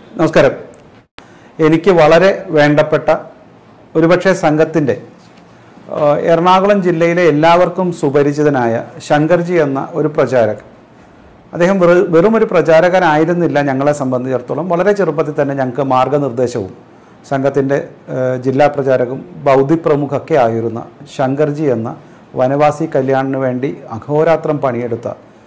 നമസ്കാരം എനിക്ക് വളരെ വേണ്ടപ്പെട്ട ഒരുപക്ഷെ സംഘത്തിൻ്റെ ആ, എറണാകുളം ജില്ലയിലെ എല്ലാവർക്കും സുപരിചിതനായ ശങ്കർജി എന്ന ഒരു പ്രചാരകൻ അദ്ദേഹം വെറു വെറും ഒരു പ്രചാരകനായിരുന്നില്ല ഞങ്ങളെ സംബന്ധിച്ചിടത്തോളം വളരെ ചെറുപ്പത്തിൽ തന്നെ ഞങ്ങൾക്ക് മാർഗനിർദ്ദേശവും സംഘത്തിൻ്റെ ആ, ജില്ലാ പ്രചാരകും ബൗദ്ധിക് പ്രമുഖൊക്കെ ആയിരുന്ന ശങ്കർജി എന്ന വനവാസി കല്യാണിന് വേണ്ടി അഹോരാത്രം പണിയെടുത്ത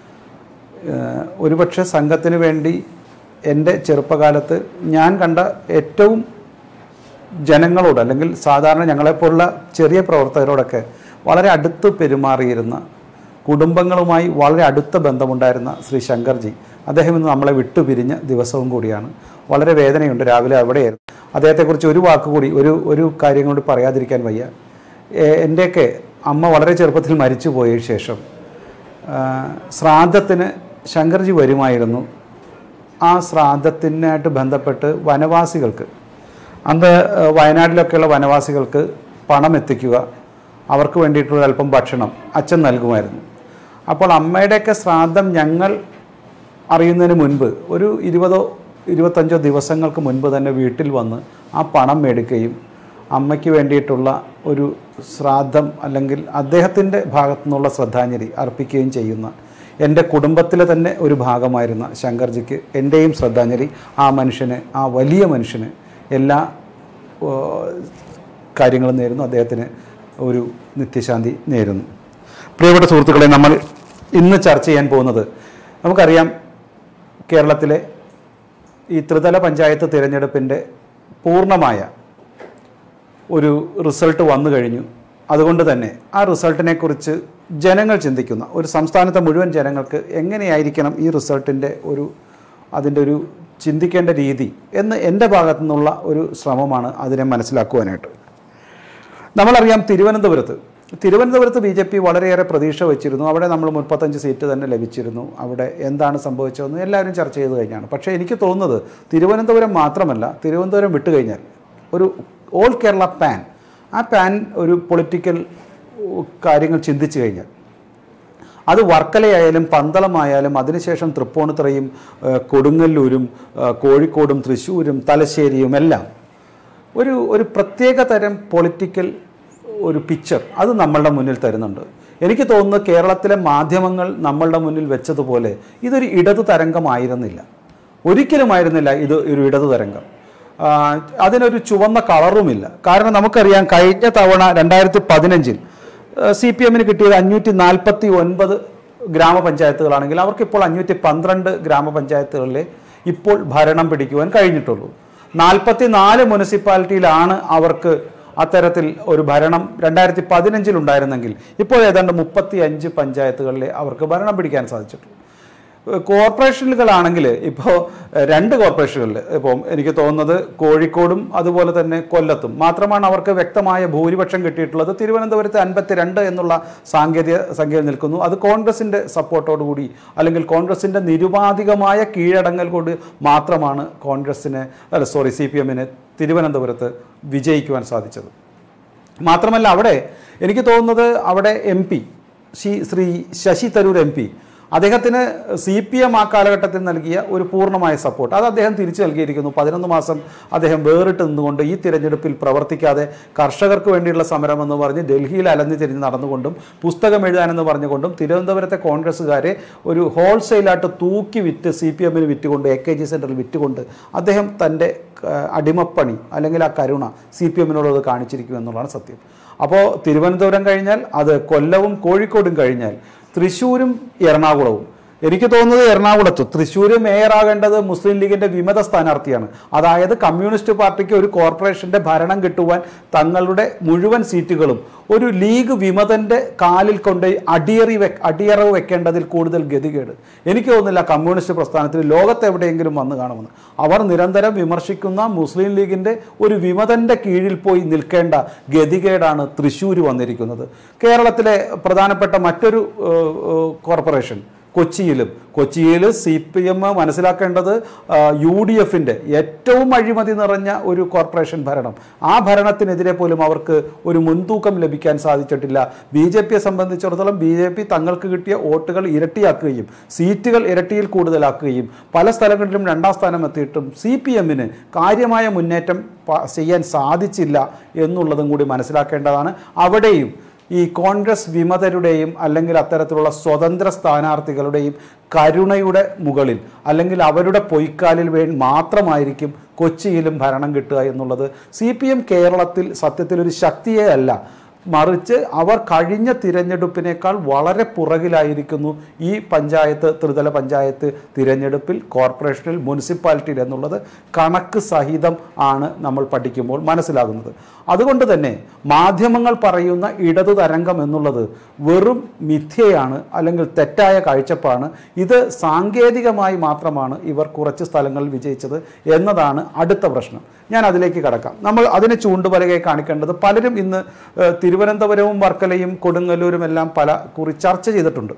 ഏഹ് ഒരുപക്ഷെ സംഘത്തിന് വേണ്ടി എൻ്റെ ചെറുപ്പകാലത്ത് ഞാൻ കണ്ട ഏറ്റവും ജനങ്ങളോട് അല്ലെങ്കിൽ സാധാരണ ഞങ്ങളെപ്പോലുള്ള ചെറിയ പ്രവർത്തകരോടൊക്കെ വളരെ അടുത്ത് പെരുമാറിയിരുന്ന കുടുംബങ്ങളുമായി വളരെ അടുത്ത ബന്ധമുണ്ടായിരുന്ന ശ്രീ ശങ്കർജി അദ്ദേഹം ഇന്ന് നമ്മളെ വിട്ടുപിരിഞ്ഞ ദിവസവും കൂടിയാണ് വളരെ വേദനയുണ്ട് രാവിലെ അവിടെയായിരുന്നു അദ്ദേഹത്തെക്കുറിച്ച് ഒരു വാക്ക് കൂടി ഒരു ഒരു കാര്യം കൊണ്ട് പറയാതിരിക്കാൻ വയ്യ എ- എൻ്റെയൊക്കെ അമ്മ വളരെ ചെറുപ്പത്തിൽ മരിച്ചു പോയ ശേഷം ആ, ശ്രാദ്ധത്തിന് ശങ്കർജി വരുമായിരുന്നു ആ ശ്രാദ്ധത്തിനായിട്ട് ബന്ധപ്പെട്ട് വനവാസികൾക്ക് അന്ന് ആ, വയനാട്ടിലൊക്കെയുള്ള വനവാസികൾക്ക് പണം എത്തിക്കുക അവർക്ക് വേണ്ടിയിട്ടുള്ള അല്പം ഭക്ഷണം അച്ഛൻ നൽകുമായിരുന്നു അപ്പോൾ അമ്മയുടെയൊക്കെ ശ്രാദ്ധം ഞങ്ങൾ അറിയുന്നതിന് മുൻപ് ഒരു ഇരുപതോ ഇരുപത്തഞ്ചോ ദിവസങ്ങൾക്ക് മുൻപ് തന്നെ വീട്ടിൽ വന്ന് ആ പണം മേടിക്കുകയും അമ്മയ്ക്ക് വേണ്ടിയിട്ടുള്ള ഒരു ശ്രാദ്ധം അല്ലെങ്കിൽ അദ്ദേഹത്തിൻ്റെ ഭാഗത്തു നിന്നുള്ള ശ്രദ്ധാഞ്ജലി അർപ്പിക്കുകയും ചെയ്യുന്ന എൻ്റെ കുടുംബത്തിലെ തന്നെ ഒരു ഭാഗമായിരുന്ന ശങ്കർജിക്ക് എൻ്റെയും ശ്രദ്ധാഞ്ജലി ആ മനുഷ്യന് ആ വലിയ മനുഷ്യന് എല്ലാ ഓ, കാര്യങ്ങളും നേരുന്നു അദ്ദേഹത്തിന് ഒരു നിത്യശാന്തി നേരുന്നു പ്രിയപ്പെട്ട സുഹൃത്തുക്കളെ നമ്മൾ ഇന്ന് ചർച്ച ചെയ്യാൻ പോകുന്നത് നമുക്കറിയാം കേരളത്തിലെ ഈ ത്രിതല പഞ്ചായത്ത് തിരഞ്ഞെടുപ്പിൻ്റെ പൂർണ്ണമായ ഒരു റിസൾട്ട് വന്നു കഴിഞ്ഞു അതുകൊണ്ട് തന്നെ ആ റിസൾട്ടിനെ കുറിച്ച് ജനങ്ങൾ ചിന്തിക്കുന്ന ഒരു സംസ്ഥാനത്തെ മുഴുവൻ ജനങ്ങൾക്ക് എങ്ങനെയായിരിക്കണം ഈ റിസൾട്ടിൻ്റെ ഒരു അതിൻ്റെ ഒരു ചിന്തിക്കേണ്ട രീതി എന്ന് എൻ്റെ ഭാഗത്തു നിന്നുള്ള ഒരു ശ്രമമാണ് അതിനെ മനസ്സിലാക്കുവാനായിട്ട് നമ്മളറിയാം തിരുവനന്തപുരത്ത് തിരുവനന്തപുരത്ത് ബി ജെ പി വളരെയേറെ പ്രതീക്ഷ വെച്ചിരുന്നു അവിടെ നമ്മൾ മുപ്പത്തഞ്ച് സീറ്റ് തന്നെ ലഭിച്ചിരുന്നു അവിടെ എന്താണ് സംഭവിച്ചതെന്ന് എല്ലാവരും ചർച്ച ചെയ്ത് കഴിഞ്ഞാണ് പക്ഷേ എനിക്ക് തോന്നുന്നത് തിരുവനന്തപുരം മാത്രമല്ല തിരുവനന്തപുരം വിട്ടുകഴിഞ്ഞാൽ ഒരു ഓൾ കേരള പാൻ ആ പാൻ ഒരു പൊളിറ്റിക്കൽ കാര്യങ്ങൾ ചിന്തിച്ചു കഴിഞ്ഞാൽ അത് വർക്കലയായാലും പന്തളമായാലും അതിനുശേഷം തൃപ്പൂണിത്തുറയും ഏഹ്, കൊടുങ്ങല്ലൂരും ഏഹ്, കോഴിക്കോടും തൃശ്ശൂരും തലശ്ശേരിയും എല്ലാം ഒരു ഒരു പ്രത്യേക തരം പൊളിറ്റിക്കൽ ഒരു പിക്ചർ അത് നമ്മളുടെ മുന്നിൽ തരുന്നുണ്ട് എനിക്ക് തോന്നുന്നു കേരളത്തിലെ മാധ്യമങ്ങൾ നമ്മളുടെ മുന്നിൽ വെച്ചതുപോലെ ഇതൊരു ഇടതു തരംഗമായിരുന്നില്ല ഒരിക്കലുമായിരുന്നില്ല ഇത് ഒരു ഇടതു തരംഗം ആ, അതിനൊരു ചുവന്ന കളറുമില്ല കാരണം നമുക്കറിയാം കഴിഞ്ഞ തവണ രണ്ടായിരത്തി പതിനഞ്ചിൽ സി പി എമ്മിന് കിട്ടിയത് അഞ്ഞൂറ്റി നാൽപ്പത്തി ഒൻപത് ഗ്രാമപഞ്ചായത്തുകളാണെങ്കിൽ അവർക്കിപ്പോൾ അഞ്ഞൂറ്റി പന്ത്രണ്ട് ഗ്രാമപഞ്ചായത്തുകളിലെ ഇപ്പോൾ ഭരണം പിടിക്കുവാൻ കഴിഞ്ഞിട്ടുള്ളൂ നാൽപ്പത്തി നാല് മുനിസിപ്പാലിറ്റിയിലാണ് അവർക്ക് അത്തരത്തിൽ ഒരു ഭരണം രണ്ടായിരത്തി പതിനഞ്ചിലുണ്ടായിരുന്നെങ്കിൽ ഇപ്പോൾ ഏതാണ്ട് മുപ്പത്തി അഞ്ച് പഞ്ചായത്തുകളിലെ അവർക്ക് ഭരണം പിടിക്കാൻ സാധിച്ചിട്ടുള്ളൂ കോർപ്പറേഷനുകളാണെങ്കിൽ ഇപ്പോൾ രണ്ട് കോർപ്പറേഷനുകളിൽ ഇപ്പം എനിക്ക് തോന്നുന്നത് കോഴിക്കോടും അതുപോലെ തന്നെ കൊല്ലത്തും മാത്രമാണ് അവർക്ക് വ്യക്തമായ ഭൂരിപക്ഷം കിട്ടിയിട്ടുള്ളത് തിരുവനന്തപുരത്ത് അൻപത്തിരണ്ട് എന്നുള്ള സാങ്കേതിക സംഖ്യയിൽ നിൽക്കുന്നു അത് കോൺഗ്രസിൻ്റെ സപ്പോർട്ടോടുകൂടി അല്ലെങ്കിൽ കോൺഗ്രസിൻ്റെ നിരുപാധികമായ കീഴടങ്ങൽ കൊണ്ട് മാത്രമാണ് കോൺഗ്രസ്സിന് അല്ല സോറി സി പി എമ്മിന് തിരുവനന്തപുരത്ത് വിജയിക്കുവാൻ സാധിച്ചത് മാത്രമല്ല അവിടെ എനിക്ക് തോന്നുന്നത് അവിടെ M P Shri Shri Shashi Tharoor M P അദ്ദേഹത്തിന് സി പി എം ആ കാലഘട്ടത്തിൽ നൽകിയ ഒരു പൂർണ്ണമായ സപ്പോർട്ട് അത് അദ്ദേഹം തിരിച്ചു നൽകിയിരിക്കുന്നു പതിനൊന്ന് മാസം അദ്ദേഹം വേറിട്ട് നിന്നുകൊണ്ട് ഈ തിരഞ്ഞെടുപ്പിൽ പ്രവർത്തിക്കാതെ കർഷകർക്ക് വേണ്ടിയുള്ള സമരം എന്ന് പറഞ്ഞ് ഡൽഹിയിൽ അലഞ്ഞു തിരിഞ്ഞ് നടന്നുകൊണ്ടും പുസ്തകം എഴുതാനെന്ന് പറഞ്ഞുകൊണ്ടും തിരുവനന്തപുരത്തെ കോൺഗ്രസ്സുകാരെ ഒരു ഹോൾസെയിലായിട്ട് തൂക്കി വിറ്റ് സി പി എമ്മിന് വിറ്റുകൊണ്ട് എ കെ ജി സെൻറ്ററിൽ വിറ്റുകൊണ്ട് അദ്ദേഹം തൻ്റെ ഏഹ്, അടിമപ്പണി അല്ലെങ്കിൽ ആ കരുണ സി പി എമ്മിനോട് അത് കാണിച്ചിരിക്കും എന്നുള്ളതാണ് സത്യം അപ്പോൾ തിരുവനന്തപുരം കഴിഞ്ഞാൽ അത് കൊല്ലവും കോഴിക്കോടും കഴിഞ്ഞാൽ തൃശ്ശൂരും എറണാകുളവും എനിക്ക് തോന്നുന്നത് എറണാകുളത്ത് തൃശ്ശൂർ മേയറാകേണ്ടത് മുസ്ലിം ലീഗിന്റെ വിമത സ്ഥാനാർത്ഥിയാണ് അതായത് കമ്മ്യൂണിസ്റ്റ് പാർട്ടിക്ക് ഒരു കോർപ്പറേഷന്റെ ഭരണം കിട്ടുവാൻ തങ്ങളുടെ മുഴുവൻ സീറ്റുകളും ഒരു ലീഗ് വിമതന്റെ കാലിൽ കൊണ്ട് അടിയറി വെ അടിയറവ് വെക്കേണ്ടതിൽ കൂടുതൽ ഗതികേട് എനിക്ക് തോന്നുന്നില്ല കമ്മ്യൂണിസ്റ്റ് പ്രസ്ഥാനത്തിൽ ലോകത്ത് എവിടെയെങ്കിലും വന്നു കാണുമെന്ന് അവർ നിരന്തരം വിമർശിക്കുന്ന മുസ്ലിം ലീഗിന്റെ ഒരു വിമതന്റെ കീഴിൽ പോയി നിൽക്കേണ്ട ഗതികേടാണ് തൃശ്ശൂർ വന്നിരിക്കുന്നത് കേരളത്തിലെ പ്രധാനപ്പെട്ട മറ്റൊരു ഏഹ്, ഏഹ്, കോർപ്പറേഷൻ കൊച്ചിയിലും കൊച്ചിയിൽ സി പി എം മനസ്സിലാക്കേണ്ടത് യു ഡി എഫിൻ്റെ ഏറ്റവും അഴിമതി നിറഞ്ഞ ഒരു കോർപ്പറേഷൻ ഭരണം ആ ഭരണത്തിനെതിരെ പോലും അവർക്ക് ഒരു മുൻതൂക്കം ലഭിക്കാൻ സാധിച്ചിട്ടില്ല ബി ജെ പിയെ സംബന്ധിച്ചിടത്തോളം ബി ജെ പി തങ്ങൾക്ക് കിട്ടിയ വോട്ടുകൾ ഇരട്ടിയാക്കുകയും സീറ്റുകൾ ഇരട്ടിയിൽ കൂടുതലാക്കുകയും പല സ്ഥലങ്ങളിലും രണ്ടാം സ്ഥാനം എത്തിയിട്ടും സി പി എമ്മിന് കാര്യമായ മുന്നേറ്റം പ- ചെയ്യാൻ സാധിച്ചില്ല എന്നുള്ളതും കൂടി മനസ്സിലാക്കേണ്ടതാണ് അവിടെയും ഈ കോൺഗ്രസ് വിമതരുടെയും അല്ലെങ്കിൽ അത്തരത്തിലുള്ള സ്വതന്ത്ര സ്ഥാനാർത്ഥികളുടെയും കരുണയുടെ മുകളിൽ അല്ലെങ്കിൽ അവരുടെ പൊയ്ക്കാലിൽ വേ മാത്രമായിരിക്കും കൊച്ചിയിലും ഭരണം കിട്ടുക എന്നുള്ളത് സി പി എം കേരളത്തിൽ സത്യത്തിൽ ഒരു ശക്തിയേ അല്ല മറിച്ച് അവർ കഴിഞ്ഞ തിരഞ്ഞെടുപ്പിനേക്കാൾ വളരെ പുറകിലായിരിക്കുന്നു ഈ പഞ്ചായത്ത് ത്രിതല പഞ്ചായത്ത് തിരഞ്ഞെടുപ്പിൽ കോർപ്പറേഷനിൽ മുനിസിപ്പാലിറ്റിയിൽ എന്നുള്ളത് കണക്ക് സഹിതം ആണ് നമ്മൾ പഠിക്കുമ്പോൾ മനസ്സിലാകുന്നത് അതുകൊണ്ട് തന്നെ മാധ്യമങ്ങൾ പറയുന്ന ഇടതു തരംഗം എന്നുള്ളത് വെറും മിഥ്യയാണ് അല്ലെങ്കിൽ തെറ്റായ കാഴ്ചപ്പാണ് ഇത് സാങ്കേതികമായി മാത്രമാണ് ഇവർ കുറച്ച് സ്ഥലങ്ങളിൽ വിജയിച്ചത് എന്നതാണ് അടുത്ത പ്രശ്നം ഞാൻ അതിലേക്ക് കടക്കാം നമ്മൾ അതിനെ ചൂണ്ടുപലകയെ കാണിക്കേണ്ടത് പലരും ഇന്ന് ഏഹ്, തിരുവനന്തപുരവും വർക്കലയും കൊടുങ്ങല്ലൂരും എല്ലാം പല കുറി ചർച്ച ചെയ്തിട്ടുണ്ട്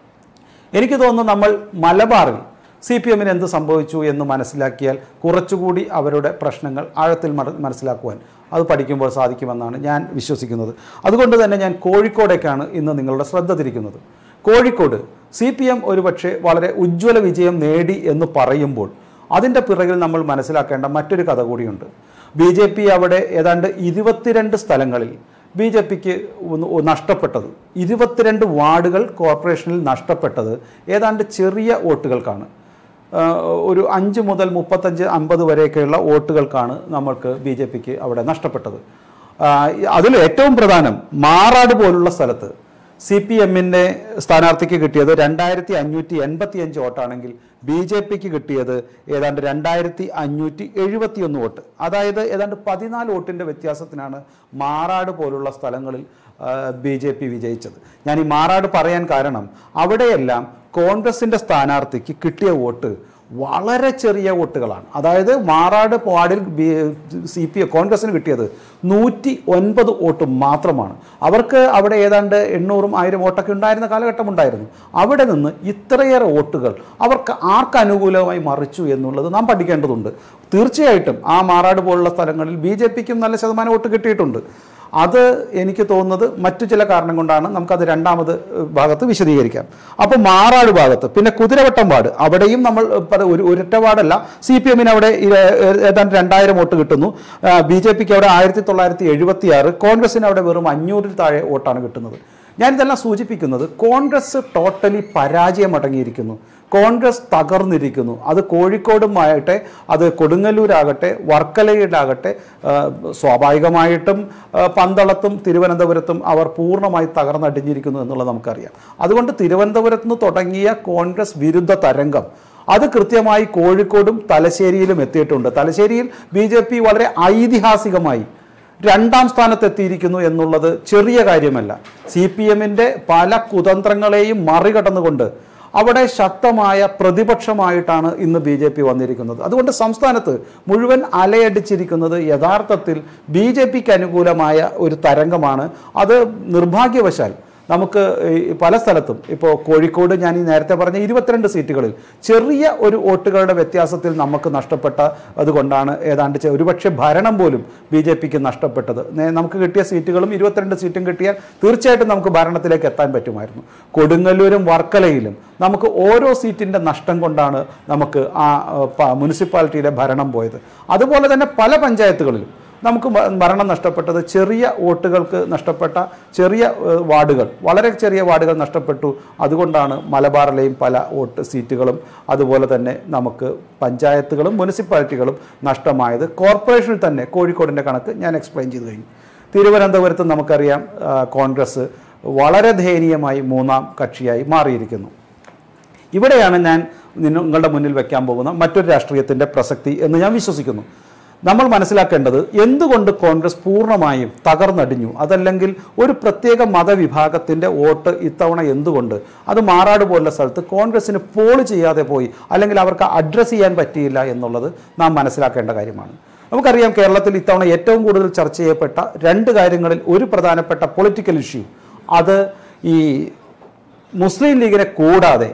എനിക്ക് തോന്നുന്നു നമ്മൾ മലബാറിൽ സി പി എമ്മിന് എന്ത് സംഭവിച്ചു എന്ന് മനസ്സിലാക്കിയാൽ കുറച്ചുകൂടി അവരുടെ പ്രശ്നങ്ങൾ ആഴത്തിൽ മന- മനസ്സിലാക്കുവാൻ അത് പഠിക്കുമ്പോൾ സാധിക്കുമെന്നാണ് ഞാൻ വിശ്വസിക്കുന്നത് അതുകൊണ്ട് തന്നെ ഞാൻ കോഴിക്കോടേക്കാണ് ഇന്ന് നിങ്ങളുടെ ശ്രദ്ധ തിരിക്കുന്നത് കോഴിക്കോട് സി പി എം ഒരുപക്ഷെ വളരെ ഉജ്ജ്വല വിജയം നേടി എന്ന് പറയുമ്പോൾ അതിൻ്റെ പിറകിൽ നമ്മൾ മനസ്സിലാക്കേണ്ട മറ്റൊരു കഥ കൂടിയുണ്ട് ബി ജെ പി അവിടെ ഏതാണ്ട് ഇരുപത്തിരണ്ട് സ്ഥലങ്ങളിൽ ബി ജെ പിക്ക് നഷ്ടപ്പെട്ടത് ഇരുപത്തിരണ്ട് വാർഡുകൾ കോർപ്പറേഷനിൽ നഷ്ടപ്പെട്ടത് ഏതാണ്ട് ചെറിയ വോട്ടുകൾക്കാണ് ആ, ഒരു അഞ്ച് മുതൽ മുപ്പത്തഞ്ച് അമ്പത് വരെയൊക്കെയുള്ള വോട്ടുകൾക്കാണ് നമ്മൾക്ക് ബി ജെ പിക്ക് അവിടെ നഷ്ടപ്പെട്ടത് ആ, അതിൽ ഏറ്റവും പ്രധാനം മാറാട് പോലുള്ള സ്ഥലത്ത് സി പി എമ്മിൻ്റെ സ്ഥാനാർത്ഥിക്ക് കിട്ടിയത് രണ്ടായിരത്തി അഞ്ഞൂറ്റി എൺപത്തി അഞ്ച് വോട്ടാണെങ്കിൽ ബി ജെ പിക്ക് കിട്ടിയത് ഏതാണ്ട് രണ്ടായിരത്തി അഞ്ഞൂറ്റി എഴുപത്തി ഒന്ന് വോട്ട് അതായത് ഏതാണ്ട് പതിനാല് വോട്ടിൻ്റെ വ്യത്യാസത്തിനാണ് മാറാട് പോലുള്ള സ്ഥലങ്ങളിൽ ബി ജെ പി വിജയിച്ചത് ഞാൻ ഈ മാറാട് പറയാൻ കാരണം അവിടെയെല്ലാം കോൺഗ്രസിൻ്റെ സ്ഥാനാർത്ഥിക്ക് കിട്ടിയ വോട്ട് വളരെ ചെറിയ വോട്ടുകളാണ് അതായത് മാറാട് വാർഡിൽ ബി സി പി കോൺഗ്രസിന് കിട്ടിയത് നൂറ്റി ഒൻപത് വോട്ട് മാത്രമാണ് അവർക്ക് അവിടെ ഏതാണ്ട് എണ്ണൂറും ആയിരം വോട്ടൊക്കെ ഉണ്ടായിരുന്ന കാലഘട്ടം ഉണ്ടായിരുന്നു അവിടെ നിന്ന് ഇത്രയേറെ വോട്ടുകൾ അവർക്ക് ആർക്ക് അനുകൂലമായി മറിച്ചു എന്നുള്ളത് നാം പഠിക്കേണ്ടതുണ്ട് തീർച്ചയായിട്ടും ആ മാറാട് പോലുള്ള സ്ഥലങ്ങളിൽ ബി ജെ പിക്കും നല്ല ശതമാനം വോട്ട് കിട്ടിയിട്ടുണ്ട് അത് എനിക്ക് തോന്നുന്നത് മറ്റു ചില കാരണം കൊണ്ടാണ് നമുക്കത് രണ്ടാമത് ഏഹ്, ഭാഗത്ത് വിശദീകരിക്കാം അപ്പോൾ മാറാട് ഭാഗത്ത് പിന്നെ കുതിരവട്ടം വാർഡ് അവിടെയും നമ്മൾ ഏഹ്, പല- ഒരു ഒരൊറ്റ വാർഡല്ല സി പി എമ്മിന് അവിടെ ഇര- ഏഹ്, ഏതാണ്ട് രണ്ടായിരം വോട്ട് കിട്ടുന്നു ബി ജെ പിക്ക് അവിടെ ആയിരത്തി തൊള്ളായിരത്തി എഴുപത്തി ആറ് കോൺഗ്രസിന് അവിടെ വെറും അഞ്ഞൂറിൽ താഴെ വോട്ടാണ് കിട്ടുന്നത് ഞാനിതെല്ലാം സൂചിപ്പിക്കുന്നത് കോൺഗ്രസ് ടോട്ടലി പരാജയമടങ്ങിയിരിക്കുന്നു കോൺഗ്രസ് തകർന്നിരിക്കുന്നു അത് കോഴിക്കോടുമാകട്ടെ അത് കൊടുങ്ങല്ലൂരാകട്ടെ വർക്കലയിലാകട്ടെ ആ, സ്വാഭാവികമായിട്ടും ആ, പന്തളത്തും തിരുവനന്തപുരത്തും അവർ പൂർണ്ണമായി തകർന്നടിഞ്ഞിരിക്കുന്നു എന്നുള്ളത് നമുക്കറിയാം അതുകൊണ്ട് തിരുവനന്തപുരത്ത് നിന്ന് തുടങ്ങിയ കോൺഗ്രസ് വിരുദ്ധ തരംഗം അത് കൃത്യമായി കോഴിക്കോടും തലശ്ശേരിയിലും എത്തിയിട്ടുണ്ട് തലശ്ശേരിയിൽ ബി ജെ പി വളരെ ഐതിഹാസികമായി രണ്ടാം സ്ഥാനത്തെത്തിയിരിക്കുന്നു എന്നുള്ളത് ചെറിയ കാര്യമല്ല സി പി എമ്മിൻ്റെ പല കുതന്ത്രങ്ങളെയും മറികടന്നുകൊണ്ട് അവിടെ ശക്തമായ പ്രതിപക്ഷമായിട്ടാണ് ഇന്ന് ബി ജെ പി വന്നിരിക്കുന്നത് അതുകൊണ്ട് സംസ്ഥാനത്ത് മുഴുവൻ അലയടിച്ചിരിക്കുന്നത് യഥാർത്ഥത്തിൽ ബി ജെ പിക്ക് അനുകൂലമായ ഒരു തരംഗമാണ് അത് നിർഭാഗ്യവശാൽ നമുക്ക് ഈ പല സ്ഥലത്തും ഇപ്പോൾ കോഴിക്കോട് ഞാൻ ഈ നേരത്തെ പറഞ്ഞ ഇരുപത്തിരണ്ട് സീറ്റുകളിൽ ചെറിയ ഒരു വോട്ടുകളുടെ വ്യത്യാസത്തിൽ നമുക്ക് നഷ്ടപ്പെട്ട അതുകൊണ്ടാണ് ഏതാണ്ട് ചെ- ഒരുപക്ഷെ ഭരണം പോലും ബി ജെ പിക്ക് നഷ്ടപ്പെട്ടത് നേ- നമുക്ക് കിട്ടിയ സീറ്റുകളും ഇരുപത്തിരണ്ട് സീറ്റും കിട്ടിയാൽ തീർച്ചയായിട്ടും നമുക്ക് ഭരണത്തിലേക്ക് എത്താൻ പറ്റുമായിരുന്നു കൊടുങ്ങല്ലൂരും വർക്കലയിലും നമുക്ക് ഓരോ സീറ്റിൻ്റെ നഷ്ടം കൊണ്ടാണ് നമുക്ക് ആ ആ, പ- മുനിസിപ്പാലിറ്റിയിലെ ഭരണം പോയത് അതുപോലെ തന്നെ പല പഞ്ചായത്തുകളിലും നമുക്ക് മ- ഭരണം നഷ്ടപ്പെട്ടത് ചെറിയ വോട്ടുകൾക്ക് നഷ്ടപ്പെട്ട ചെറിയ ഏഹ്, വാർഡുകൾ വളരെ ചെറിയ വാർഡുകൾ നഷ്ടപ്പെട്ടു അതുകൊണ്ടാണ് മലബാറിലെയും പല വോട്ട് സീറ്റുകളും അതുപോലെ തന്നെ നമുക്ക് പഞ്ചായത്തുകളും മുനിസിപ്പാലിറ്റികളും നഷ്ടമായത് കോർപ്പറേഷനിൽ തന്നെ കോഴിക്കോടിൻ്റെ കണക്ക് ഞാൻ എക്സ്പ്ലെയിൻ ചെയ്തു കഴിഞ്ഞു തിരുവനന്തപുരത്ത് നമുക്കറിയാം ആ, കോൺഗ്രസ് വളരെ ദയനീയമായി മൂന്നാം കക്ഷിയായി മാറിയിരിക്കുന്നു ഇവിടെയാണ് ഞാൻ നിങ്ങളുടെ മുന്നിൽ വെക്കാൻ പോകുന്ന മറ്റൊരു രാഷ്ട്രീയത്തിൻ്റെ പ്രസക്തി എന്ന് ഞാൻ വിശ്വസിക്കുന്നു നമ്മൾ മനസ്സിലാക്കേണ്ടത് എന്തുകൊണ്ട് കോൺഗ്രസ് പൂർണ്ണമായും തകർന്നടിഞ്ഞു അതല്ലെങ്കിൽ ഒരു പ്രത്യേക മതവിഭാഗത്തിൻ്റെ വോട്ട് ഇത്തവണ എന്തുകൊണ്ട് അത് മാറാട് പോലുള്ള സ്ഥലത്ത് കോൺഗ്രസ്സിന് പോൾ ചെയ്യാതെ പോയി അല്ലെങ്കിൽ അവർക്ക് അഡ്രസ്സ് ചെയ്യാൻ പറ്റിയില്ല എന്നുള്ളത് നാം മനസ്സിലാക്കേണ്ട കാര്യമാണ് നമുക്കറിയാം കേരളത്തിൽ ഇത്തവണ ഏറ്റവും കൂടുതൽ ചർച്ച ചെയ്യപ്പെട്ട രണ്ട് കാര്യങ്ങളിൽ ഒരു പ്രധാനപ്പെട്ട പൊളിറ്റിക്കൽ ഇഷ്യൂ അത് ഈ മുസ്ലിം ലീഗിനെ കൂടാതെ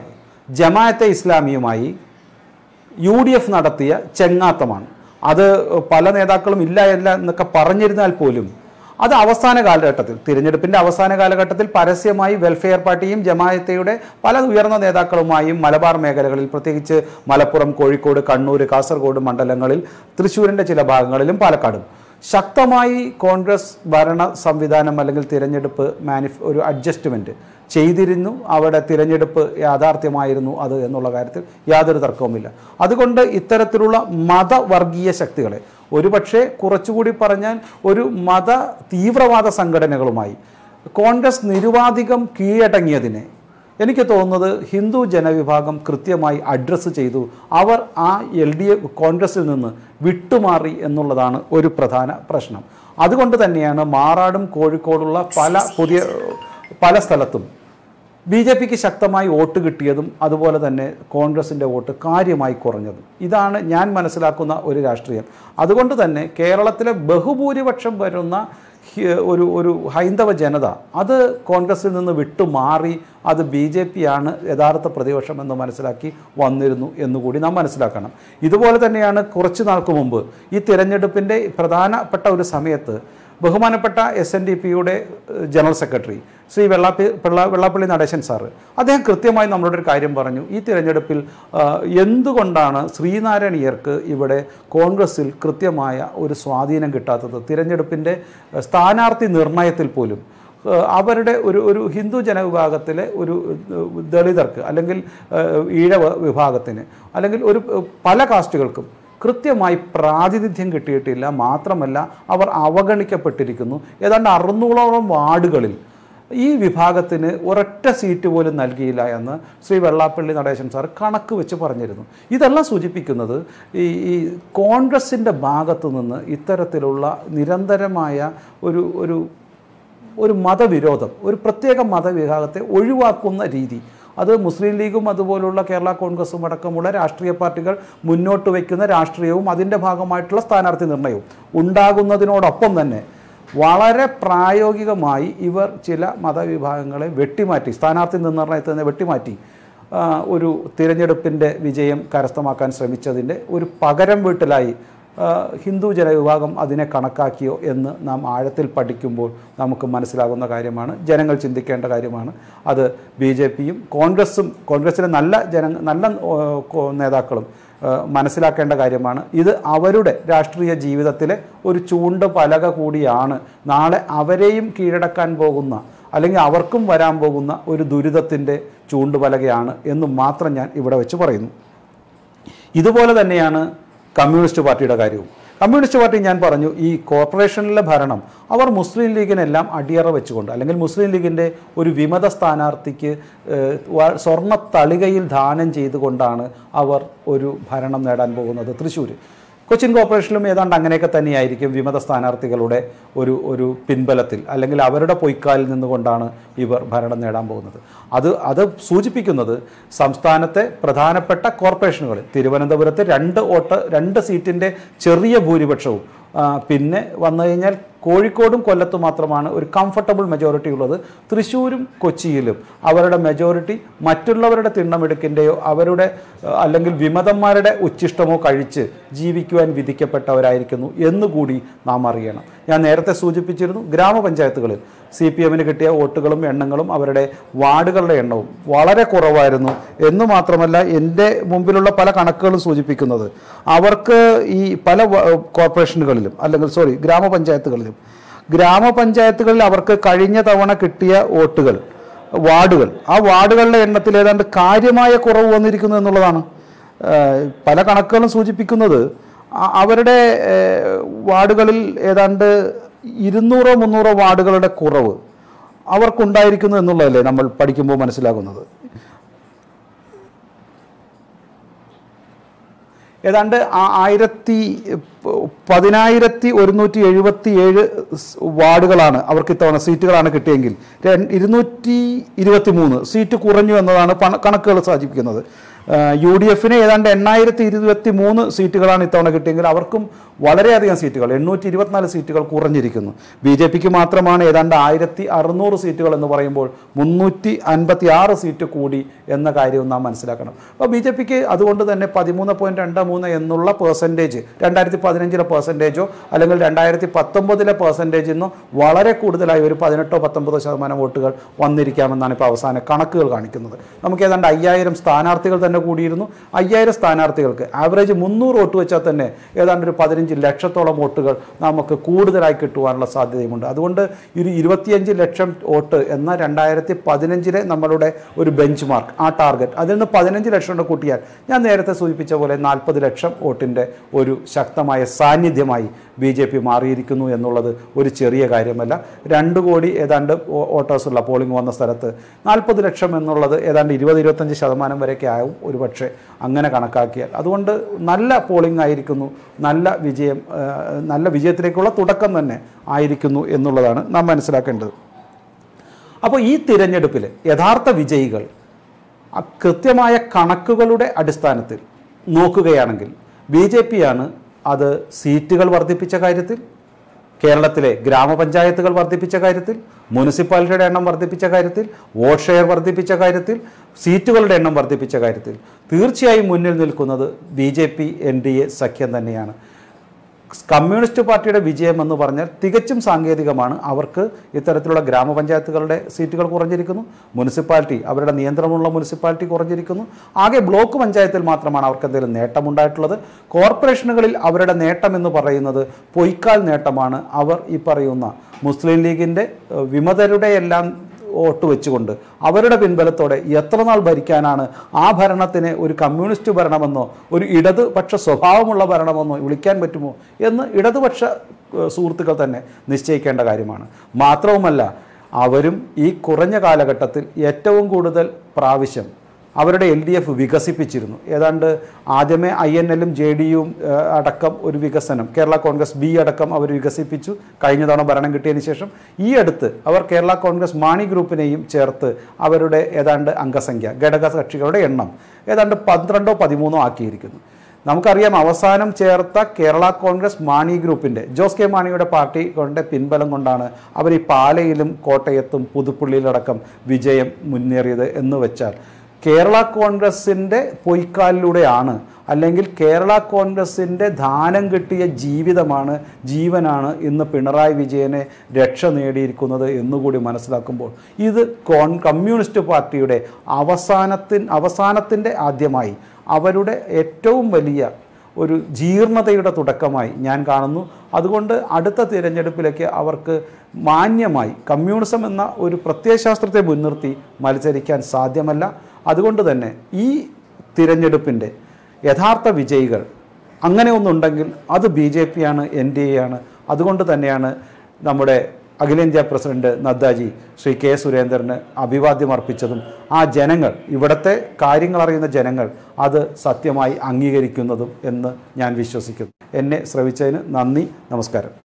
ജമാഅത്തെ ഇസ്ലാമിയുമായി യു ഡി എഫ് നടത്തിയ ചെങ്ങാത്തമാണ് അത് പല നേതാക്കളും ഇല്ല ഇല്ല എന്നൊക്കെ പറഞ്ഞിരുന്നാൽ പോലും അത് അവസാന കാലഘട്ടത്തിൽ തിരഞ്ഞെടുപ്പിന്റെ അവസാന കാലഘട്ടത്തിൽ പരസ്യമായി വെൽഫെയർ പാർട്ടിയും ജമായത്തയുടെ പല ഉയർന്ന നേതാക്കളുമായും മലബാർ മേഖലകളിൽ പ്രത്യേകിച്ച് മലപ്പുറം കോഴിക്കോട് കണ്ണൂർ കാസർഗോഡ് മണ്ഡലങ്ങളിൽ തൃശ്ശൂരിന്റെ ചില ഭാഗങ്ങളിലും പാലക്കാടും ശക്തമായി കോൺഗ്രസ് ഭരണ സംവിധാനം അല്ലെങ്കിൽ തിരഞ്ഞെടുപ്പ് മാനിഫ് ഒരു അഡ്ജസ്റ്റ്മെന്റ് ചെയ്തിരുന്നു അവിടെ തിരഞ്ഞെടുപ്പ് യാഥാർത്ഥ്യമായിരുന്നു അത് എന്നുള്ള കാര്യത്തിൽ യാതൊരു തർക്കവുമില്ല അതുകൊണ്ട് ഇത്തരത്തിലുള്ള മതവർഗീയ ശക്തികളെ ഒരുപക്ഷെ കുറച്ചുകൂടി പറഞ്ഞാൽ ഒരു മത തീവ്രവാദ സംഘടനകളുമായി കോൺഗ്രസ് നിരുവാധികം കീഴടങ്ങിയതിനെ എനിക്ക് തോന്നുന്നത് ഹിന്ദു ജനവിഭാഗം കൃത്യമായി അഡ്രസ്സ് ചെയ്തു അവർ ആ എൽ ഡി എഫ് കോൺഗ്രസിൽ നിന്ന് വിട്ടുമാറി എന്നുള്ളതാണ് ഒരു പ്രധാന പ്രശ്നം അതുകൊണ്ട് തന്നെയാണ് മാറാടും കോഴിക്കോടുള്ള പല പുതിയ പല സ്ഥലത്തും ബി ജെ പിക്ക് ശക്തമായി വോട്ട് കിട്ടിയതും അതുപോലെ തന്നെ കോൺഗ്രസിൻ്റെ വോട്ട് കാര്യമായി കുറഞ്ഞതും ഇതാണ് ഞാൻ മനസ്സിലാക്കുന്ന ഒരു രാഷ്ട്രീയം അതുകൊണ്ട് തന്നെ കേരളത്തിലെ ബഹുഭൂരിപക്ഷം വരുന്ന ഹി- ഒരു ഒരു ഹൈന്ദവ ജനത അത് കോൺഗ്രസിൽ നിന്ന് വിട്ടുമാറി അത് ബി ജെ പി ആണ് യഥാർത്ഥ പ്രതിപക്ഷം എന്ന് മനസ്സിലാക്കി വന്നിരുന്നു എന്നുകൂടി നാം മനസ്സിലാക്കണം ഇതുപോലെ തന്നെയാണ് കുറച്ച് നാൾക്ക് മുമ്പ് ഈ തിരഞ്ഞെടുപ്പിൻ്റെ പ്രധാനപ്പെട്ട ഒരു സമയത്ത് ബഹുമാനപ്പെട്ട എസ് എൻ ഡി പിയുടെ ജനറൽ സെക്രട്ടറി ശ്രീ വെള്ളാപ്പി പിള്ള വെള്ളാപ്പള്ളി നടേശൻ സാറ് അദ്ദേഹം കൃത്യമായി നമ്മളോട് ഒരു കാര്യം പറഞ്ഞു ഈ തിരഞ്ഞെടുപ്പിൽ ആ, എന്തുകൊണ്ടാണ് ശ്രീനാരായണീയർക്ക് ഇവിടെ കോൺഗ്രസിൽ കൃത്യമായ ഒരു സ്വാധീനം കിട്ടാത്തത് തിരഞ്ഞെടുപ്പിൻ്റെ ആ, സ്ഥാനാർത്ഥി നിർണയത്തിൽ പോലും ആ, അവരുടെ ഒരു ഒരു ഹിന്ദു ജനവിഭാഗത്തിലെ ഒരു ആ, ദളിതർക്ക് അല്ലെങ്കിൽ ആ, ഈഴവ വിഭാഗത്തിന് അല്ലെങ്കിൽ ഒരു ആ, പല കാസ്റ്റുകൾക്കും കൃത്യമായി പ്രാതിനിധ്യം കിട്ടിയിട്ടില്ല മാത്രമല്ല അവർ അവഗണിക്കപ്പെട്ടിരിക്കുന്നു ഏതാണ്ട് അറുന്നൂറോളം വാർഡുകളിൽ ഈ വിഭാഗത്തിന് ഒരൊറ്റ സീറ്റ് പോലും നൽകിയില്ല എന്ന് ശ്രീ വെള്ളാപ്പള്ളി നടേശൻ സാർ കണക്ക് വെച്ച് പറഞ്ഞിരുന്നു ഇതെല്ലാം സൂചിപ്പിക്കുന്നത് ഈ ഈ കോൺഗ്രസിൻ്റെ ഭാഗത്തു നിന്ന് ഇത്തരത്തിലുള്ള നിരന്തരമായ ഒരു ഒരു ഒരു മതവിരോധം ഒരു പ്രത്യേക മതവിഭാഗത്തെ ഒഴിവാക്കുന്ന രീതി അത് മുസ്ലിം ലീഗും അതുപോലുള്ള കേരള കോൺഗ്രസും അടക്കമുള്ള രാഷ്ട്രീയ പാർട്ടികൾ മുന്നോട്ട് വയ്ക്കുന്ന രാഷ്ട്രീയവും അതിൻ്റെ ഭാഗമായിട്ടുള്ള സ്ഥാനാർത്ഥി നിർണയവും ഉണ്ടാകുന്നതിനോടൊപ്പം തന്നെ വളരെ പ്രായോഗികമായി ഇവർ ചില മതവിഭാഗങ്ങളെ വെട്ടിമാറ്റി സ്ഥാനാർത്ഥി നിർണയത്തിൽ നിന്ന് വെട്ടിമാറ്റി ആ, ഒരു തിരഞ്ഞെടുപ്പിൻ്റെ വിജയം കരസ്ഥമാക്കാൻ ശ്രമിച്ചതിൻ്റെ ഒരു പകരം വീട്ടലായി ആ, ഹിന്ദു ജനവിഭാഗം അതിനെ കണക്കാക്കിയോ എന്ന് നാം ആഴത്തിൽ പഠിക്കുമ്പോൾ നമുക്ക് മനസ്സിലാകുന്ന കാര്യമാണ് ജനങ്ങൾ ചിന്തിക്കേണ്ട കാര്യമാണ് അത് ബി ജെ പിയും കോൺഗ്രസും കോൺഗ്രസിലെ നല്ല ജന നല്ല ഓ, കോ- നേതാക്കളും ആ, മനസ്സിലാക്കേണ്ട കാര്യമാണ് ഇത് അവരുടെ രാഷ്ട്രീയ ജീവിതത്തിലെ ഒരു ചൂണ്ട് പലക കൂടിയാണ് നാളെ അവരെയും കീഴടക്കാൻ പോകുന്ന അല്ലെങ്കിൽ അവർക്കും വരാൻ പോകുന്ന ഒരു ദുരിതത്തിൻ്റെ ചൂണ്ടുപലകയാണ് എന്ന് മാത്രം ഞാൻ ഇവിടെ വെച്ച് പറയുന്നു ഇതുപോലെ തന്നെയാണ് കമ്മ്യൂണിസ്റ്റ് പാർട്ടിയുടെ കാര്യവും കമ്മ്യൂണിസ്റ്റ് പാർട്ടി ഞാൻ പറഞ്ഞു ഈ കോർപ്പറേഷനിലെ ഭരണം അവർ മുസ്ലിം ലീഗിനെല്ലാം അടിയറ വെച്ചുകൊണ്ട് അല്ലെങ്കിൽ മുസ്ലിം ലീഗിൻ്റെ ഒരു വിമത സ്ഥാനാർത്ഥിക്ക് ഏഹ്, വ- സ്വർണ്ണ തളികയിൽ ദാനം ചെയ്തുകൊണ്ടാണ് അവർ ഒരു ഭരണം നേടാൻ പോകുന്നത് തൃശ്ശൂർ കൊച്ചിൻ കോർപ്പറേഷനിലും ഏതാണ്ട് അങ്ങനെയൊക്കെ തന്നെയായിരിക്കും വിമത സ്ഥാനാർത്ഥികളുടെ ഒരു ഒരു പിൻബലത്തിൽ അല്ലെങ്കിൽ അവരുടെ പൊയ്ക്കാലിൽ നിന്നുകൊണ്ടാണ് ഇവർ ഭരണം നേടാൻ പോകുന്നത് അത് അത് സൂചിപ്പിക്കുന്നത് സംസ്ഥാനത്തെ പ്രധാനപ്പെട്ട കോർപ്പറേഷനുകൾ തിരുവനന്തപുരത്ത് രണ്ട് വോട്ട് രണ്ട് സീറ്റിൻ്റെ ചെറിയ ഭൂരിപക്ഷവും ആ, പിന്നെ വന്നു കഴിഞ്ഞാൽ കോഴിക്കോടും കൊല്ലത്തും മാത്രമാണ് ഒരു കംഫർട്ടബിൾ മെജോറിറ്റി ഉള്ളത് തൃശ്ശൂരും കൊച്ചിയിലും അവരുടെ മെജോറിറ്റി മറ്റുള്ളവരുടെ തിണ്ണമെടുക്കിൻ്റെയോ അവരുടെ ആ, അല്ലെങ്കിൽ വിമതന്മാരുടെ ഉച്ഛിഷ്ടമോ കഴിച്ച് ജീവിക്കുവാൻ വിധിക്കപ്പെട്ടവരായിരിക്കുന്നു എന്നുകൂടി നാം അറിയണം ഞാൻ നേരത്തെ സൂചിപ്പിച്ചിരുന്നു ഗ്രാമപഞ്ചായത്തുകളിൽ സി പി എമ്മിന് കിട്ടിയ വോട്ടുകളും എണ്ണങ്ങളും അവരുടെ വാർഡുകളുടെ എണ്ണവും വളരെ കുറവായിരുന്നു എന്ന് മാത്രമല്ല എൻ്റെ മുമ്പിലുള്ള പല കണക്കുകളും സൂചിപ്പിക്കുന്നത് അവർക്ക് ഈ പല വ- കോർപ്പറേഷനുകളിലും അല്ലെങ്കിൽ സോറി ഗ്രാമപഞ്ചായത്തുകളിലും ഗ്രാമപഞ്ചായത്തുകളിൽ അവർക്ക് കഴിഞ്ഞ തവണ കിട്ടിയ വോട്ടുകൾ വാർഡുകൾ ആ വാർഡുകളുടെ എണ്ണത്തിൽ ഏതാണ്ട് കാര്യമായ കുറവ് വന്നിരിക്കുന്നു എന്നുള്ളതാണ് ഏഹ് പല കണക്കുകളും സൂചിപ്പിക്കുന്നത് അ- അവരുടെ ഏഹ്, വാർഡുകളിൽ ഏതാണ്ട് ഇരുന്നൂറോ മുന്നൂറോ വാർഡുകളുടെ കുറവ് അവർക്കുണ്ടായിരിക്കുന്നു എന്നുള്ളതല്ലേ നമ്മൾ പഠിക്കുമ്പോൾ മനസ്സിലാകുന്നത് ഏതാണ്ട് ആ- ആയിരത്തി പ- പതിനായിരത്തി ഒരുന്നൂറ്റി എഴുപത്തി ഏഴ് സ് വാർഡുകളാണ് അവർക്ക് ഇത്തവണ സീറ്റുകളാണ് കിട്ടിയെങ്കിൽ ര- ഇരുന്നൂറ്റി ഇരുപത്തി മൂന്ന് സീറ്റ് കുറഞ്ഞു എന്നതാണ് പണ- കണക്കുകൾ സൂചിപ്പിക്കുന്നത് യു ഡി എഫിന് ഏതാണ്ട് എണ്ണായിരത്തി ഇരുപത്തി മൂന്ന് സീറ്റുകളാണ് ഇത്തവണ കിട്ടിയെങ്കിൽ അവർക്കും വളരെയധികം സീറ്റുകൾ എണ്ണൂറ്റി ഇരുപത്തിനാല് സീറ്റുകൾ കുറഞ്ഞിരിക്കുന്നു ബി ജെ പിക്ക് മാത്രമാണ് ഏതാണ്ട് ആയിരത്തി അറുന്നൂറ് സീറ്റുകൾ എന്ന് പറയുമ്പോൾ മുന്നൂറ്റി അൻപത്തി ആറ് സീറ്റ് കൂടി എന്ന കാര്യവും നാം മനസ്സിലാക്കണം അപ്പോൾ ബി ജെ പിക്ക് അതുകൊണ്ട് തന്നെ പതിമൂന്ന് പോയിൻറ്റ് രണ്ട് മൂന്ന് എന്നുള്ള പേഴ്സൻറ്റേജ് രണ്ടായിരത്തി പതിനഞ്ചിലെ പേഴ്സൻറ്റേജോ അല്ലെങ്കിൽ രണ്ടായിരത്തി പത്തൊമ്പതിലെ പേഴ്സൻറ്റേജിൽ നിന്നോ വളരെ കൂടുതലായി ഒരു പതിനെട്ടോ പത്തൊമ്പതോ ശതമാനം വോട്ടുകൾ വന്നിരിക്കാമെന്നാണ് ഇപ്പോൾ അവസാന കണക്കുകൾ കാണിക്കുന്നത് നമുക്ക് ഏതാണ്ട് അയ്യായിരം സ്ഥാനാർത്ഥികൾ തന്നെ കൂടിയിരുന്നു അയ്യായിരം സ്ഥാനാർത്ഥികൾക്ക് ആവറേജ് മുന്നൂറ് വോട്ട് വെച്ചാൽ തന്നെ ഏതാണ്ട് ഒരു പതിനഞ്ച് ലക്ഷത്തോളം വോട്ടുകൾ നമുക്ക് കൂടുതലായി കിട്ടുവാനുള്ള സാധ്യതയുമുണ്ട് അതുകൊണ്ട് ഒരു ഇരുപത്തിയഞ്ച് ലക്ഷം വോട്ട് എന്ന രണ്ടായിരത്തി പതിനഞ്ചിലെ നമ്മളുടെ ഒരു ബെഞ്ച് മാർക്ക് ആ ടാർഗറ്റ് അതിൽ നിന്ന് പതിനഞ്ച് ലക്ഷം കൊണ്ട് കൂട്ടിയാൽ ഞാൻ നേരത്തെ സൂചിപ്പിച്ച പോലെ നാൽപ്പത് ലക്ഷം വോട്ടിൻ്റെ ഒരു ശക്തമായ സാന്നിധ്യമായി ബി ജെ പി മാറിയിരിക്കുന്നു എന്നുള്ളത് ഒരു ചെറിയ കാര്യമല്ല രണ്ട് കോടി ഏതാണ്ട് വോട്ടേഴ്സുള്ള പോളിംഗ് വന്ന സ്ഥലത്ത് നാൽപ്പത് ലക്ഷം എന്നുള്ളത് ഏതാണ്ട് ഇരുപത് ഇരുപത്തഞ്ച് ശതമാനം വരെയൊക്കെ ആവും ഒരുപക്ഷെ അങ്ങനെ കണക്കാക്കിയാൽ അതുകൊണ്ട് നല്ല പോളിംഗ് ആയിരിക്കുന്നു നല്ല വിജയം ആ, നല്ല വിജയത്തിലേക്കുള്ള തുടക്കം തന്നെ ആയിരിക്കുന്നു എന്നുള്ളതാണ് നാം മനസ്സിലാക്കേണ്ടത് അപ്പോൾ ഈ തിരഞ്ഞെടുപ്പിൽ യഥാർത്ഥ വിജയികൾ ആ കൃത്യമായ കണക്കുകളുടെ അടിസ്ഥാനത്തിൽ നോക്കുകയാണെങ്കിൽ ബി ജെ പിയാണ് അത് സീറ്റുകൾ വർദ്ധിപ്പിച്ച കാര്യത്തിൽ കേരളത്തിലെ ഗ്രാമപഞ്ചായത്തുകൾ വർദ്ധിപ്പിച്ച കാര്യത്തിൽ മുനിസിപ്പാലിറ്റിയുടെ എണ്ണം വർദ്ധിപ്പിച്ച കാര്യത്തിൽ വോട്ട് ഷെയർ വർദ്ധിപ്പിച്ച കാര്യത്തിൽ സീറ്റുകളുടെ എണ്ണം വർദ്ധിപ്പിച്ച കാര്യത്തിൽ തീർച്ചയായും മുന്നിൽ നിൽക്കുന്നത് B J P N D A സഖ്യം തന്നെയാണ് കമ്മ്യൂണിസ്റ്റ് പാർട്ടിയുടെ വിജയം എന്ന് പറഞ്ഞാൽ തികച്ചും സാങ്കേതികമാണ് അവർക്ക് ഇത്തരത്തിലുള്ള ഗ്രാമപഞ്ചായത്തുകളുടെ സീറ്റുകൾ കുറഞ്ഞിരിക്കുന്നു മുനിസിപ്പാലിറ്റി അവരുടെ നിയന്ത്രണമുള്ള മുനിസിപ്പാലിറ്റി കുറഞ്ഞിരിക്കുന്നു ആകെ ബ്ലോക്ക് പഞ്ചായത്തിൽ മാത്രമാണ് അവർക്ക് എന്തെങ്കിലും നേട്ടമുണ്ടായിട്ടുള്ളത് കോർപ്പറേഷനുകളിൽ അവരുടെ നേട്ടം എന്ന് പറയുന്നത് പൊയ്ക്കാൽ നേട്ടമാണ് അവർ ഈ പറയുന്ന മുസ്ലിം ലീഗിൻ്റെ ഏഹ്, വിമതരുടെ എല്ലാം വോട്ട് വെച്ചുകൊണ്ട് അവരുടെ പിൻബലത്തോടെ എത്ര നാൾ ഭരിക്കാനാണ് ആ ഭരണത്തിന് ഒരു കമ്മ്യൂണിസ്റ്റ് ഭരണമെന്നോ ഒരു ഇടതുപക്ഷ സ്വഭാവമുള്ള ഭരണമെന്നോ വിളിക്കാൻ പറ്റുമോ എന്ന് ഇടതുപക്ഷ ഏഹ്, സുഹൃത്തുക്കൾ തന്നെ നിശ്ചയിക്കേണ്ട കാര്യമാണ് മാത്രവുമല്ല അവരും ഈ കുറഞ്ഞ കാലഘട്ടത്തിൽ ഏറ്റവും കൂടുതൽ പ്രാവശ്യം അവരുടെ എൽ ഡി എഫ് വികസിപ്പിച്ചിരുന്നു ഏതാണ്ട് ആദ്യമേ ഐ എൻ എല്ലും ജെ ഡിയും അടക്കം ഒരു വികസനം കേരള കോൺഗ്രസ് ബി അടക്കം അവർ വികസിപ്പിച്ചു കഴിഞ്ഞ തവണ ഭരണം കിട്ടിയതിന് ശേഷം ഈ അടുത്ത് അവർ കേരള കോൺഗ്രസ് മാണി ഗ്രൂപ്പിനെയും ചേർത്ത് അവരുടെ ഏതാണ്ട് അംഗസംഖ്യ ഘടക കക്ഷികളുടെ എണ്ണം ഏതാണ്ട് പന്ത്രണ്ടോ പതിമൂന്നോ ആക്കിയിരിക്കുന്നു നമുക്കറിയാം അവസാനം ചേർത്ത കേരള കോൺഗ്രസ് മാണി ഗ്രൂപ്പിൻ്റെ ജോസ് കെ മാണിയുടെ പാർട്ടി കൊണ്ട് പിൻബലം കൊണ്ടാണ് അവർ ഈ പാലയിലും കോട്ടയത്തും പുതുപ്പള്ളിയിലടക്കം വിജയം മുന്നേറിയത് എന്ന് വെച്ചാൽ കേരള കോൺഗ്രസിൻ്റെ പൊയ്ക്കാലിലൂടെയാണ് അല്ലെങ്കിൽ കേരള കോൺഗ്രസിൻ്റെ ദാനം കിട്ടിയ ജീവിതമാണ് ജീവനാണ് ഇന്ന് പിണറായി വിജയനെ രക്ഷ നേടിയിരിക്കുന്നത് എന്നുകൂടി മനസ്സിലാക്കുമ്പോൾ ഇത് കോൺ കമ്മ്യൂണിസ്റ്റ് പാർട്ടിയുടെ അവസാനത്തിൻ അവസാനത്തിൻ്റെ ആദ്യമായി അവരുടെ ഏറ്റവും വലിയ ഒരു ജീർണതയുടെ തുടക്കമായി ഞാൻ കാണുന്നു അതുകൊണ്ട് അടുത്ത തിരഞ്ഞെടുപ്പിലേക്ക് അവർക്ക് മാന്യമായി കമ്മ്യൂണിസം എന്ന ഒരു പ്രത്യയശാസ്ത്രത്തെ മുൻനിർത്തി മത്സരിക്കാൻ സാധ്യമല്ല അതുകൊണ്ട് തന്നെ ഈ തിരഞ്ഞെടുപ്പിൻ്റെ യഥാർത്ഥ വിജയികൾ അങ്ങനെ ഒന്നുണ്ടെങ്കിൽ അത് ബി ജെ പി ആണ് എൻ ഡി എ ആണ് അതുകൊണ്ട് തന്നെയാണ് നമ്മുടെ അഖിലേന്ത്യാ പ്രസിഡന്റ് നദ്ദാജി ശ്രീ കെ സുരേന്ദ്രന് അഭിവാദ്യം അർപ്പിച്ചതും ആ ജനങ്ങൾ ഇവിടുത്തെ കാര്യങ്ങൾ അറിയുന്ന ജനങ്ങൾ അത് സത്യമായി അംഗീകരിക്കുന്നതും എന്ന് ഞാൻ വിശ്വസിക്കുന്നു എന്നെ ശ്രവിച്ചതിന് നന്ദി നമസ്കാരം